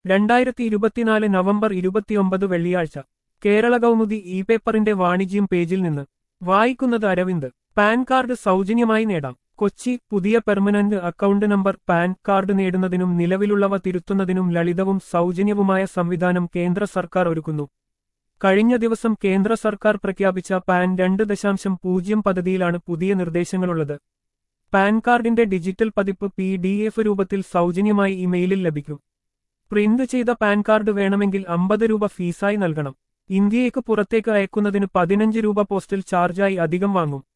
രണ്ടായിരത്തി ഇരുപത്തിനാല് നവംബർ ഇരുപത്തിയൊമ്പത് വെള്ളിയാഴ്ച കേരള കൗമുദി ഇ പേപ്പറിന്റെ വാണിജ്യം പേജിൽ നിന്ന് വായിക്കുന്നത് അരവിന്ദ് പാൻ കാർഡ് സൗജന്യമായി നേടാം കൊച്ചി പുതിയ permanent account number PAN card നേടുന്നതിനും നിലവിലുള്ളവ തിരുത്തുന്നതിനും ലളിതവും സൗജന്യവുമായ സംവിധാനം കേന്ദ്ര സർക്കാർ ഒരുക്കുന്നു കഴിഞ്ഞ ദിവസം കേന്ദ്ര സർക്കാർ പ്രഖ്യാപിച്ച പാൻ രണ്ട് ദശാംശം പൂജ്യം പദ്ധതിയിലാണ് പുതിയ നിർദ്ദേശങ്ങളുള്ളത് പാൻ കാർഡിന്റെ ഡിജിറ്റൽ പതിപ്പ് പി ഡി എഫ് രൂപത്തിൽ സൗജന്യമായി ഇമെയിലിൽ ലഭിക്കും പ്രിന്റ് ചെയ്ത പാൻ കാർഡ് വേണമെങ്കിൽ അമ്പത് രൂപ ഫീസായി നൽകണം ഇന്ത്യയ്ക്ക് പുറത്തേക്ക് അയക്കുന്നതിന് പതിനഞ്ച് രൂപ പോസ്റ്റൽ ചാർജായി അധികം വാങ്ങും